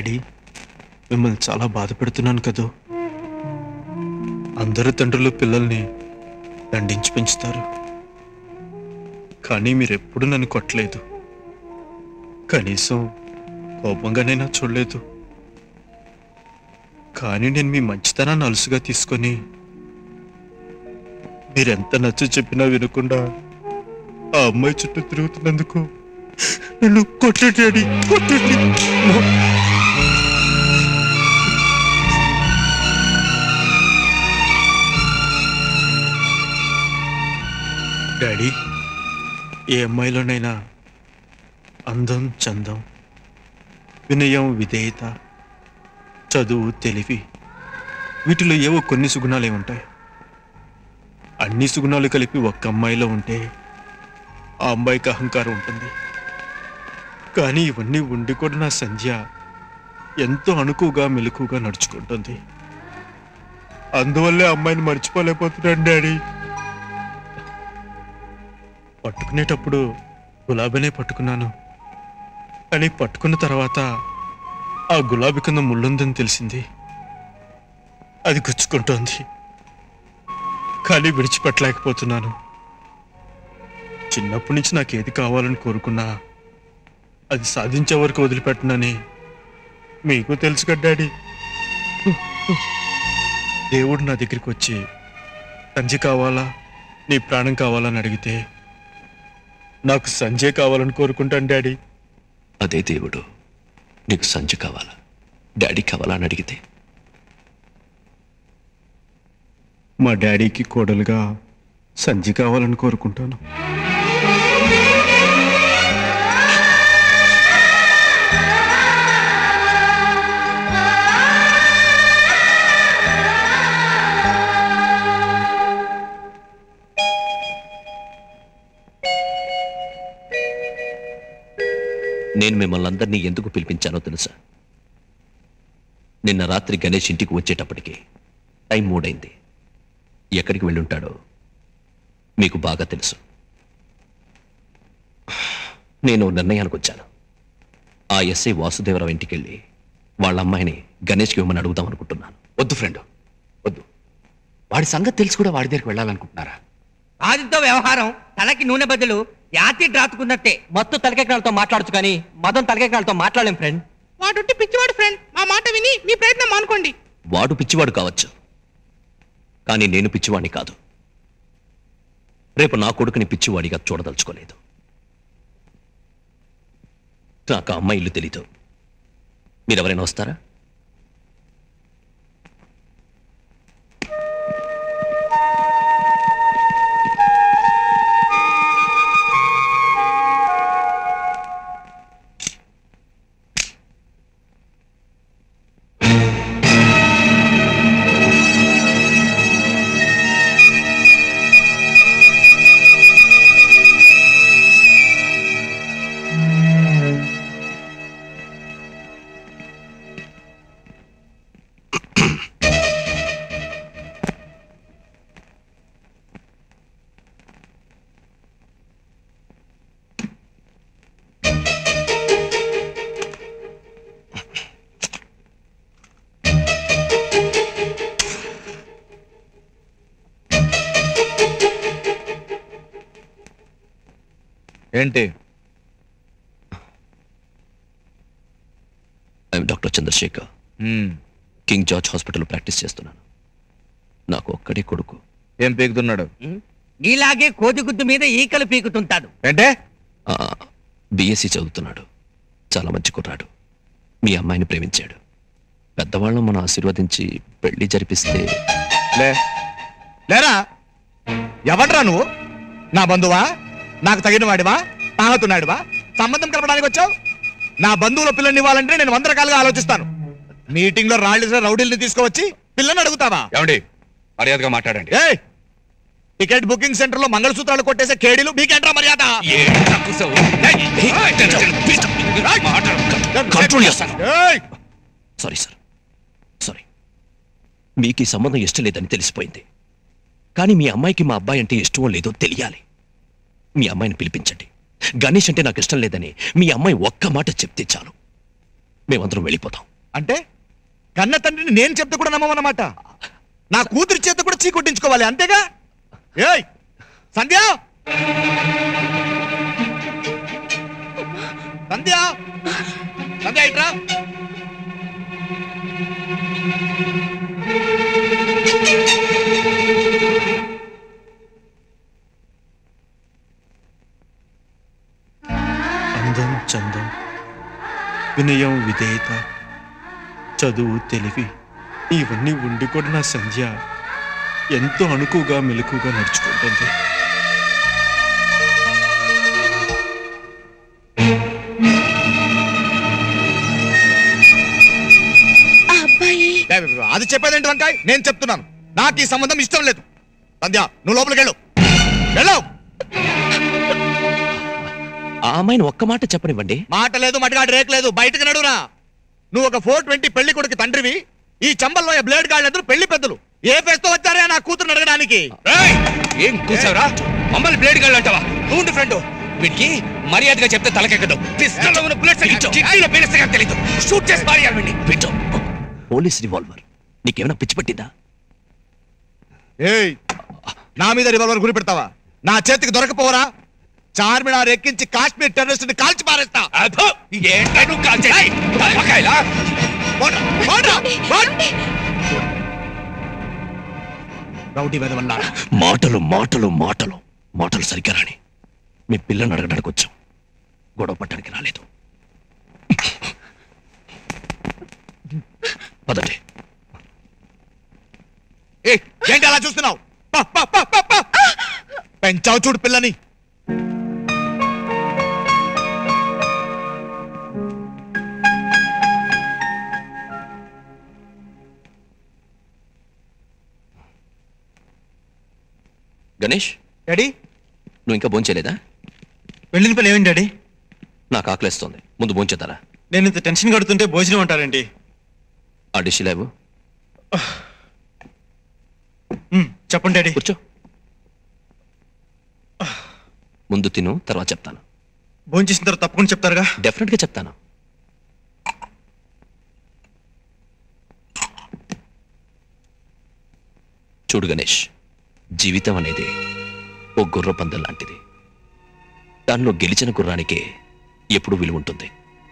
Daddy మిమ్మల్ని చాలా బాధ పెడుతున్నాను కదూ అందరు తండ్రులు పిల్లల్ని దండించి పెంచుతారు కానీ మీరెప్పుడు నన్ను కొట్టలేదు కనీసం కోపంగానైనా చూడలేదు కానీ నేను మీ మంచితనాన్ని అలుసుగా తీసుకొని మీరెంత నచ్చ చెప్పినా వినకుండా ఆ అమ్మాయి చుట్టూ తిరుగుతున్నందుకు నన్ను కొట్టండి డాడీ కొట్టండి డాడీ ఏ అమ్మాయిలోనైనా అందం చందం వినయం విధేయత చదువు తెలివి వీటిలో ఏవో కొన్ని సుగుణాలే ఉంటాయి అన్ని సుగుణాలు కలిపి ఒక్క అమ్మాయిలో ఉంటే ఆ అమ్మాయికి అహంకారం ఉంటుంది కానీ ఇవన్నీ ఉండి కూడా నా సంధ్య ఎంతో అణుకుగా మెలకుగా నడుచుకుంటుంది అందువల్లే అమ్మాయిని మర్చిపోలేకపోతున్నాను డాడీ పట్టుకునేటప్పుడు గులాబీనే పట్టుకున్నాను కానీ పట్టుకున్న తర్వాత ఆ గులాబీ కింద ముళ్ళుందని తెలిసింది అది గుచ్చుకుంటోంది కానీ విడిచిపెట్టలేకపోతున్నాను చిన్నప్పటి నుంచి నాకు ఏది కావాలని కోరుకున్నా అది సాధించే వరకు వదిలిపెట్టనని మీకు తెలుసు కదా డాడీ దేవుడు నా దగ్గరికి వచ్చి సంజయ్ కావాలా నీ ప్రాణం కావాలని అడిగితే నాకు సంజయ్ కావాలని కోరుకుంటాను డాడీ అదే దేవుడు నీకు సంజయ్ కావాలా డాడీ కావాలా అని అడిగితే మా డాడీకి కోడలుగా సంజయ్ కావాలని కోరుకుంటాను నేను మిమ్మల్ని అందరినీ ఎందుకు పిలిపించానో తెలుసా నిన్న రాత్రి గణేష్ ఇంటికి వచ్చేటప్పటికి టైం మూడైంది ఎక్కడికి వెళ్ళుంటాడో మీకు బాగా తెలుసు నేను నిర్ణయానికి వచ్చాను ఆ ఎస్ఐ వాసుదేవరావు ఇంటికి వెళ్ళి వాళ్ళ అమ్మాయిని గణేష్కి ఇవ్వమని అడుగుదాం అనుకుంటున్నాను వద్దు ఫ్రెండ్ వద్దు వాడి సంగతి తెలిసి కూడా వాడి దగ్గరికి వెళ్ళాలనుకుంటున్నారా ఆదితో వ్యవహారం తలకి నూనె బదులు యాతి డ్రాతుకున్నట్టే మొత్తం తలకెక్కడాలతో మాట్లాడచ్చు కానీ మదం తలకెక్కడాలతో మాట్లాడలేం ఫ్రెండ్ వాడుంటే పిచ్చివాడు ఫ్రెండ్ మా మాట విని మీ ప్రయత్నం మానుకోండి వాడు పిచ్చివాడు కావచ్చు కానీ నేను పిచ్చివాడిని కాదు రేపు నా కొడుకుని పిచ్చివాడిగా చూడదలుచుకోలేదు నాకు ఆ అమ్మాయి ఇల్లు తెలీదు మీరెవరైనా వస్తారా ఏంటి I'm doctor Chandrasekhar King George hospital practice చేస్తున్నాను నాకు ఒక్కడే కొడుకు ఏం పీకుతున్నాడు నీలాగే కోతిగుద్దు మీద ఈకలు పీకుతుంటాడు ఏంటే బిఎస్సి చదువుతున్నాడు చాలా మంచి కుర్రాడు మీ అమ్మాయిని ప్రేమించాడు పెద్దవాళ్ళం మనం ఆశీర్వదించి పెళ్లి జరిపిస్తే లే లేరా ఎవడ్రా నువ్వు నా బంధువా నాకు తగిన వాడివా తాగుతున్నాడివా సంబంధం కలపడానికి వచ్చావు నా బంధువుల పిల్లని ఇవ్వాలంటే నేను వంద రకాలుగా ఆలోచిస్తాను మీటింగ్ లో రాళ్ళు రౌడీల్ని తీసుకువచ్చి పిల్లని అడుగుతావా ఏమండి మర్యాదగా మాట్లాడండి ఏయ్ టికెట్ బుకింగ్ సెంటర్ లో మంగళసూత్రాలు కొట్టేసే కేడీలు మీకేంట్రా మర్యాద కంట్రోల్ చేస్తాను ఏయ్! సారీ సార్ సారీ మీకు ఈ సంబంధం ఇష్టం లేదని తెలిసిపోయింది కానీ మీ అమ్మాయికి మా అబ్బాయి అంటే ఇష్టమో లేదో తెలియాలి మీ అమ్మాయిని పిలిపించండి గణేష్ అంటే నాకు ఇష్టం లేదని మీ అమ్మాయి ఒక్క మాట చెప్తే చాలు మేమందరం వెళ్ళిపోతాం అంటే కన్న తండ్రిని నేను చెప్తే కూడా నమ్మమన్నమాట నా కూతురి చేత కూడా చీ కొట్టించుకోవాలి అంతేగా ఏయ్ సంధ్య సంధ్య సంధ్య ఇట్రా అందం చందం వినయం విధేయత చదువు తెలివి ఇవన్నీ ఉండి కూడా నా సంధ్య ఎంతో అణుకుగా మెలకుగా నడుచుకుంటుంది ఆ అబ్బాయి ఏ, అది చెప్పేదేంటి వంకాయ్ నేను చెప్తున్నాను నాకు ఈ సంబంధం ఇష్టం లేదు సంధ్య నువ్వు లోపలికి వెళ్ళు వెళ్ళు ఆ అమ్మాయిని ఒక్క మాట చెప్పనివ్వండి మాట లేదు మటగాడు రేక్ లేదు బయటకు నడురా నువ్వు ఒక ఫోర్ ట్వంటీ పెళ్లి కొడుకు తండ్రివి ఈ చంబల్లో బ్లేడ్ గాళ్ళందరూ పెళ్లి పెద్దలు ఏ ఫేస్తో వచ్చారా నా కూతురు అడగడానికి ఏయ్! ఏం కూసావురా మమ్మల్ని బ్లేడ్ గాళ్ళు అంటావా నువ్వు ఫ్రెండ్ వీడికి మర్యాదగా చెప్తే తలకెక్కదు పిస్టల్లో ఉన్న బుల్లెట్స్ కిడ్నీలో పేలిస్తే తెలీదు షూట్ చేసి పారేయాలి వీడిని పెట్టు పోలీస్ రివాల్వర్ నీకేమైనా పిచ్చి పట్టిందా ఏయ్ నా మీద రివాల్వర్ గురి పెడతావా నా చేతికి దొరకపోవరా చార్మినార్ ఎక్కించి కాశ్మీర్ టెర్రరిస్ట్ ని కాల్చి పారేస్తా అబ్బో! ఏంటా నువ్వు కాల్చేది? తలకాయలా? పోండ్రా, పోండ్రా, పోండి. రౌడీ వెదవల్లారా. మాటలు మాటలు మాటలు మాటలు సరిగ్గా రాని మీ పిల్లని అడగడానికి వచ్చాం గొడవ పట్టడానికి రాలేదు పదండి ఏయ్, ఏంటి అలా చూస్తున్నావు పా, పా, పా, పా, పా. పెంచావు చూడు పిల్లని గణేష్ డాడీ నువ్వు ఇంకా భోంచేయలేదా వెళ్ళిన పని ఏమిటి డాడీ నాకు ఆకలేస్తోంది ముందు భోంచేతారా నేను ఇంత టెన్షన్ కడుతుంటే భోజనం అంటారండి ఆ డిష్ లేవు మ్, చెప్పండి డాడీ కూర్చో ముందు తిను తర్వాత చెప్తాను భోజనం చేసిన తర్వాత తప్పకుండా చెప్తారుగా డెఫినెట్గా చెప్తాను చూడు గణేష్ జీవితం అనేది ఓ గుర్ర పందెం లాంటిది దానిలో గెలిచిన గుర్రానికే ఎప్పుడు విలువ ఉంటుంది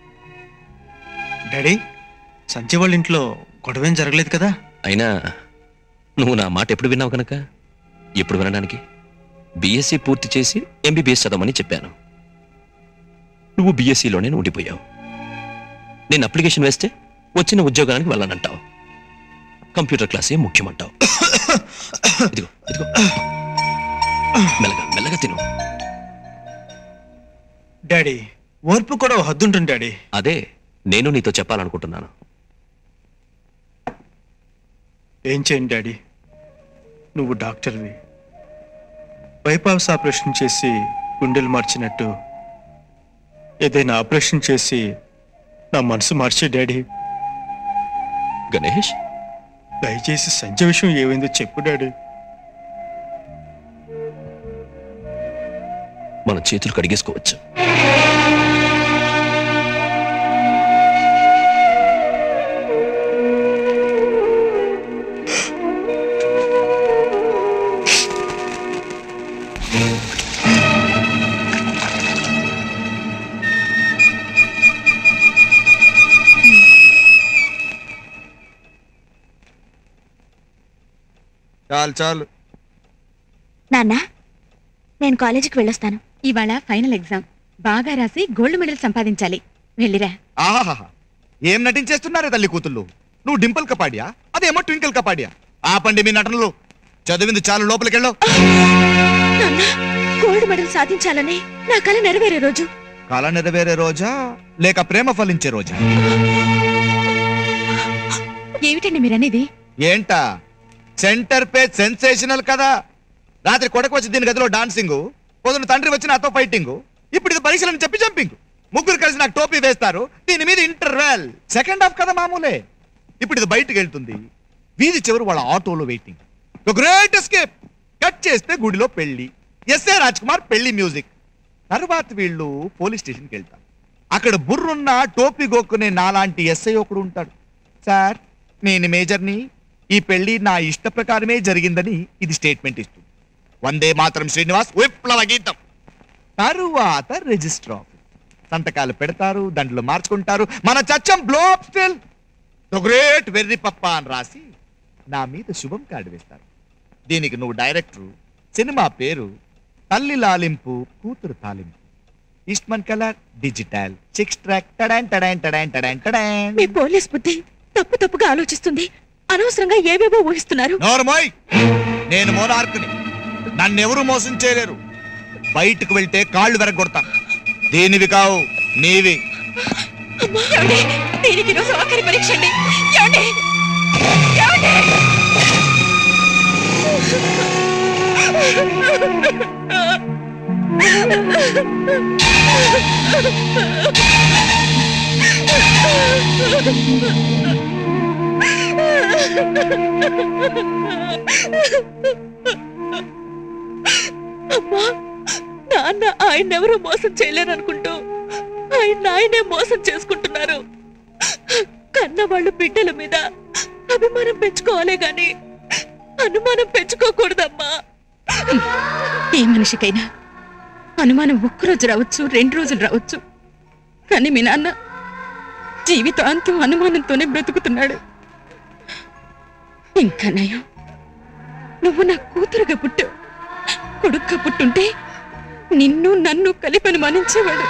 డాడీ సంజయ్ వాళ్ళ ఇంట్లో గొడవేం జరగలేదు కదా అయినా నువ్వు నా మాట ఎప్పుడు విన్నావు కనుక ఎప్పుడు వినడానికి బీఎస్సీ పూర్తి చేసి ఎంబీబీఎస్ చదవమని చెప్పాను నువ్వు బీఎస్సీలోనే ఉండిపోయావు నేను అప్లికేషన్ వేస్తే వచ్చిన ఉద్యోగానికి వెళ్ళనంటావు కంప్యూటర్ క్లాసే ముఖ్యమంటావు ఇదిగో ఇదిగో మెల్లగా మెల్లగా తిను డాడీ ఓర్పు కూడా ఓ హద్దు ఉంటుంది డాడీ అదే నేను నీతో చెప్పాలనుకుంటున్నాను ఏం చేయండి డాడీ నువ్వు డాక్టర్వి బైపాస్ ఆపరేషన్ చేసి గుండెలు మార్చినట్టు ఏదైనా ఆపరేషన్ చేసి నా మనసు మార్చే డాడీ గణేష్ దయచేసి సంజయ్ విషయం ఏమైందో చెప్పు డాడీ మన చేతులు కడిగేసుకోవచ్చు చాలు చాలు నాన్న నేను కాలేజీకి వెళ్ళొస్తాను ఇవాళ ఫైనల్ ఎగ్జామ్ బాగా రాసి గోల్డ్ మెడల్ సంపాదించాలి వెళ్ళిరా ఆహాహా ఏం నటించేస్తున్నారే తల్లి కూతుళ్ళు నువ్వు డింపుల్ కపాడియా అదేమో ట్వింకిల్ కపాడియా ఆపండి మీ నటనలు చదివింది చాలు లోపలికి వెళ్ళవు నాన్న గోల్డ్ మెడల్ సాధించాలని నా కల నెరవేరే రోజు కళ నెరవేరే రోజా లేక ప్రేమ ఫలించే రోజా ఏమిటండి మీరనేది ఏంటా సెంటర్ పేజ్ సెన్సేషనల్ కదా రాత్రి కొడకు వచ్చి దీని గదిలో డాన్సింగ్ పొద్దున తండ్రి వచ్చి నాతో ఫైటింగ్ ఇప్పుడు ఇది పరీక్షలని చెప్పి జంపింగ్ ముగ్గురు కలిసి నాకు టోపీ వేస్తారు దీని మీద ఇంటర్వెల్ సెకండ్ హాఫ్ కదా మామూలే ఇప్పుడు ఇది బయటకు వెళ్తుంది వీధి చివరు వాళ్ళ ఆటోలో వెయిటింగ్ గ్రేట్ ఎస్కేప్ కట్ చేస్తే గుడిలో పెళ్లి ఎస్ఏ రాజ్ కుమార్ పెళ్లి మ్యూజిక్ తర్వాత వీళ్ళు పోలీస్ స్టేషన్కి వెళ్తారు అక్కడ బుర్రున్న టోపీ గోక్కునే నాలాంటి ఎస్ఐ ఒకడు ఉంటాడు సార్ నేను మేజర్ని ఈ పెళ్లి నా ఇష్ట ప్రకారమే జరిగిందని ఇది స్టేట్మెంట్ ఇస్తుంది వందే మాత్రం శ్రీనివాస్ విప్లవ గీతం తరువాత రిజిస్టర్ ఆఫీస్ సంతకాలు పెడతారు దండలు మార్చుకుంటారు మన చచ్చం బ్లో స్టిల్ ద గ్రేట్ వెర్రి పప్ప అని రాసి నా మీద శుభం కార్డు వేస్తారు దీనికి నువ్వు డైరెక్టరు సినిమా పేరు తల్లి లాలింపు కూతురు తాలింపు Eastman colour digital six track టడాన్ టడాన్ టడాన్ టడాన్ టడాన్ మీ పోలీస్ బుద్ధి తప్పు తప్పుగా ఆలోచిస్తుంది అనవసరంగా ఏవేవో ఊహిస్తున్నారు నోర్మోయ్ నేను మోనార్కుని నన్నెవరు మోసం చేయలేరు బయటకు వెళ్తే కాళ్ళు వెరగొడతాను దేనివి కావు నీవి ఏమండి? దీనికి ఈరోజు ఆఖరి పరీక్ష అండి ఏమండి? ఏమండి? అమ్మా నాన్న ఆయన ఎవరు మోసం చేయలేరనుకుంటూ ఆయన ఆయనే మోసం చేసుకుంటున్నారు కన్న వాళ్ళు బిడ్డల మీద అభిమానం పెంచుకోవాలే గాని అనుమానం పెంచుకోకూడదమ్మా ఏ మనిషికైనా అనుమానం ఒక్కరోజు రావచ్చు రెండు రోజులు రావచ్చు కానీ మీ నాన్న జీవితాంతం అనుమానంతోనే బ్రతుకుతున్నాడు ఇంకా నయం నువ్వు నా కూతురుగా పుట్టు కొడుగ్గా పుట్టుంటే నిన్ను నన్ను కలిపి అనుమానించేవాడు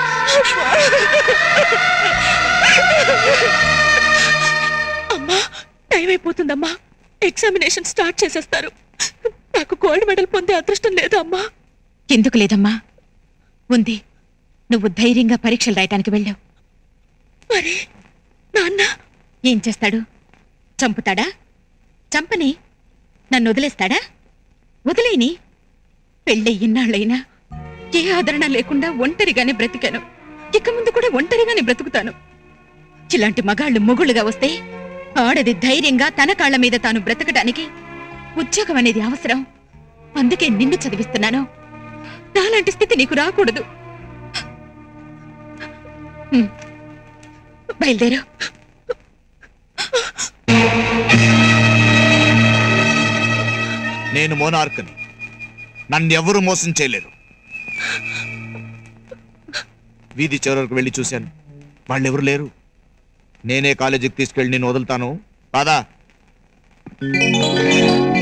అమ్మా టైం అయిపోతుందమ్మా ఎగ్జామినేషన్ స్టార్ట్ చేసేస్తారు నాకు గోల్డ్ మెడల్ పొందే అదృష్టం లేదా అమ్మా ఎందుకు లేదమ్మా ఉంది నువ్వు ధైర్యంగా పరీక్షలు రాయటానికి వెళ్ళావు మరి నాన్న ఏం చేస్తాడు చంపుతాడా చంపని నన్ను వదిలేస్తాడా వదిలేని పెళ్ళై ఇన్నాళ్ళైనా ఏ ఆదరణ లేకుండా ఒంటరిగానే బ్రతికాను ఇక ముందు కూడా ఒంటరిగానే బ్రతుకుతాను ఇలాంటి మగాళ్ళు మొగుళ్ళుగా వస్తే ఆడది ధైర్యంగా తన కాళ్ళ మీద తాను బ్రతకడానికి ఉద్యోగం అనేది అవసరం అందుకే నిన్ను చదివిస్తున్నాను నాలాంటి స్థితి నీకు రాకూడదు హ్మ్. బయలుదేరు నేను మోనార్కుని నన్నెవరు మోసం చేయలేరు వీధి చివరకు వెళ్ళి చూశాను వాళ్ళెవరు లేరు నేనే కాలేజీకి తీసుకెళ్ళి నేను వదులుతాను కాదా